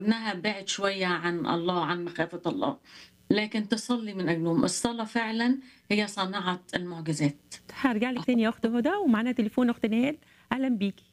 إنها بعد شوية عن الله وعن مخافة الله لكن تصلي من أجلهم الصلاة فعلا هي صانعة المعجزات هارجع لك تاني يا أخت هدى ومعانا تليفون أخت نهال أهلا بيكي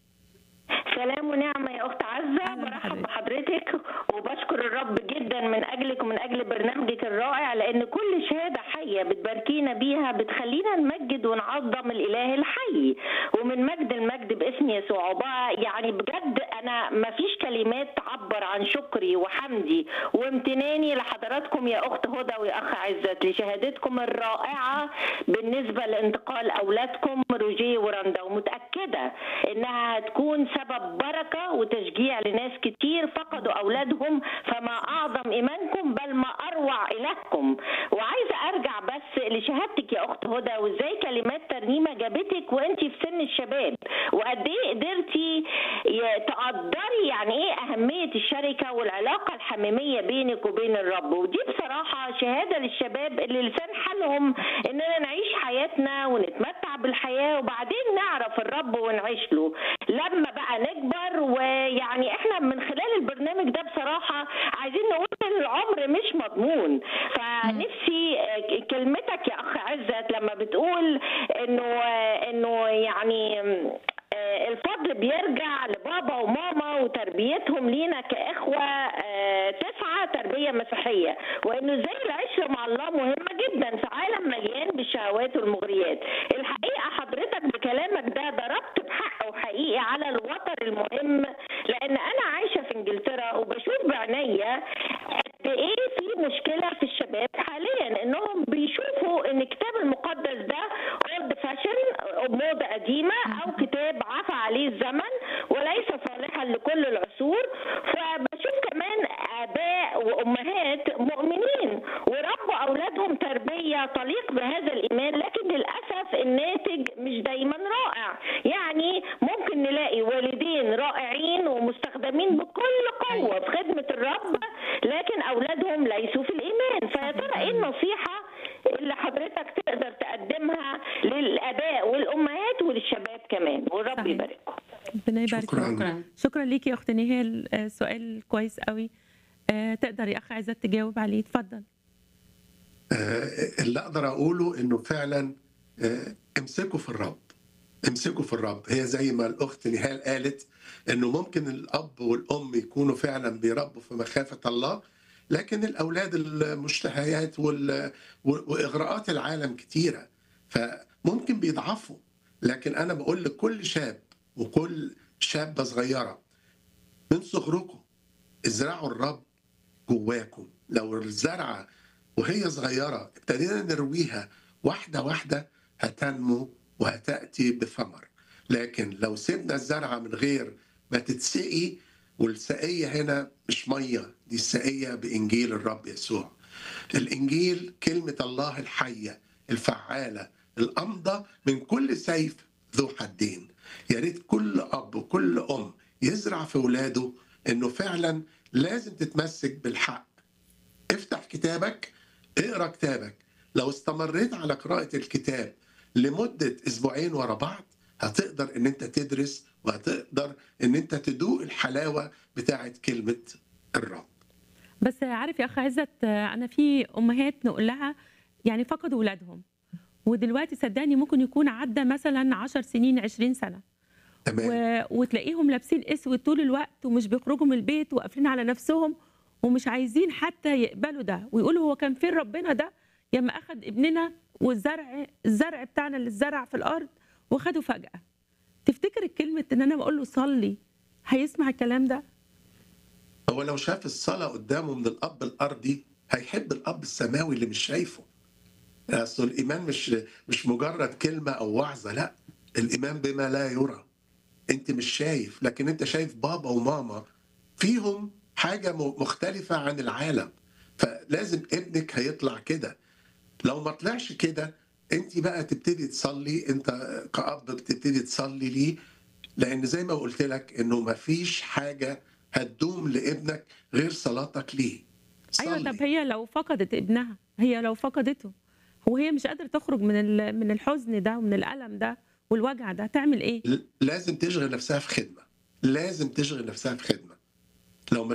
سلام ونعمة يا أخت عزة أهلا برحب بحضرتك. بحضرتك وبشكر الرب جدا من أجلك ومن أجل برنامجك الرائع لأن كل شهادة حية بتباركينا بيها بتخلينا نمجد ونعظم الإله الحي ومن مجد المجد باسم يسوع وبقى يعني بجد أنا مفيش كلمات تعبر عن شكري وحمدي وامتناني لحضراتكم يا أخت هدى ويا أخ عزت لشهادتكم الرائعة بالنسبة لانتقال أولادكم روجيه ورندا ومتأكدة إنها هتكون سبب بركة وتشجيع لناس كتير فقدوا أولادهم فما أعظم إيمانكم بل ما أروع إلهكم وعايزة أرجع بس لشهادتك يا أخت هدى وإزاي كلمات ترنيمة جابتك وأنت في سن الشباب وقد إيه قدرتي ي- تقدري يعني إيه أهمية الشركة والعلاقة الحميمية بينك وبين الرب ودي بصراحة شهادة للشباب اللي لسان حالهم إننا نعيش حياتنا ونتمتع بالحياة وبعدين نعرف الرب ونعيش له لما بقى نكبر ويعني احنا من خلال البرنامج ده بصراحة عايزين نقول ان العمر مش مضمون فنفسي آه، كلمتك يا اخ عزت لما بتقول انه آه، انه يعني آه، الفضل بيرجع لبابا وماما وتربيتهم لينا كإخوة آه، تسعى تربية مسيحية وإنه زي العشرة مع الله مهمة جدا في عالم مليان بالشهوات والمغريات الحقيقة حضرتك بكلامك ده ضربت بحق وحقيقي على الوتر المهم لأن أنا عايشة في إنجلترا وبشوف بعينيا قد إيه في مشكلة في الشباب حاليا إنهم بيشوفوا إن الكتاب المقدس ده اولد فاشن موضة قديمة أو كتاب عفى عليه الزمن وليس صالحا لكل العصور فبشوف كمان آباء وأمهات مؤمنين وربوا أولادهم تربية تليق بهذا الإيمان لكن للأسف الناتج مش دايما رائع يعني ممكن نلاقي والدين رائعين ومستخدمين بكل قوة في خدمة الرب لكن أولادهم ليسوا في الإيمان فيا ترى إيه النصيحة اللي حضرتك تقدر تقدمها للآباء والأمهات وللشباب كمان والرب صحيح. يبارككم ربنا يبارك شكراً. فيك. شكرا شكرا ليكي يا أخت نهال آه، سؤال كويس قوي آه، تقدر يا أخ عزت تجاوب عليه اتفضل آه، اللي اقدر اقوله انه فعلا آه، امسكوا في الرب امسكوا في الرب هي زي ما الاخت نهال قالت انه ممكن الاب والام يكونوا فعلا بيربوا في مخافه الله لكن الاولاد المشتهيات وال- و- واغراءات العالم كتيره فممكن بيضعفوا لكن انا بقول لكل شاب وكل شابه صغيره من صغركم ازرعوا الرب جواكم لو الزرعه وهي صغيرة ابتدينا نرويها واحدة واحدة هتنمو وهتأتي بثمر لكن لو سيبنا الزرعة من غير ما تتسقي والسقية هنا مش مية دي السقية بإنجيل الرب يسوع الإنجيل كلمة الله الحية الفعالة الأمضى من كل سيف ذو حدين يا ريت كل أب وكل أم يزرع في ولاده إنه فعلا لازم تتمسك بالحق افتح كتابك اقرا كتابك لو استمريت على قراءة الكتاب لمدة أسبوعين ورا بعض هتقدر إن أنت تدرس وهتقدر إن أنت تدوق الحلاوة بتاعت كلمة الرب بس عارف يا اخ عزت آه، انا في امهات نقول لها يعني فقدوا ولادهم ودلوقتي صدقني ممكن يكون عدى مثلا 10 سنين 20 سنه تمام و... وتلاقيهم لابسين اسود طول الوقت ومش بيخرجوا من البيت وقافلين على نفسهم ومش عايزين حتى يقبلوا ده ويقولوا هو كان فين ربنا ده لما اخذ ابننا والزرع الزرع بتاعنا اللي اتزرع في الارض واخده فجاه تفتكر الكلمه ان انا بقول له صلي هيسمع الكلام ده هو لو شاف الصلاة قدامه من الأب الأرضي هيحب الأب السماوي اللي مش شايفه أصل الإيمان مش مش مجرد كلمة أو وعظة لا الإيمان بما لا يرى أنت مش شايف لكن أنت شايف بابا وماما فيهم حاجة م- مختلفة عن العالم فلازم ابنك هيطلع كده لو ما طلعش كده انت بقى تبتدي تصلي انت كأب بتبتدي تصلي ليه لان زي ما قلت لك انه ما فيش حاجة هتدوم لابنك غير صلاتك ليه ايوه صلي. طب هي لو فقدت ابنها هي لو فقدته وهي مش قادره تخرج من ال- من الحزن ده ومن الالم ده والوجع ده تعمل ايه ل- لازم تشغل نفسها في خدمة لازم تشغل نفسها في خدمة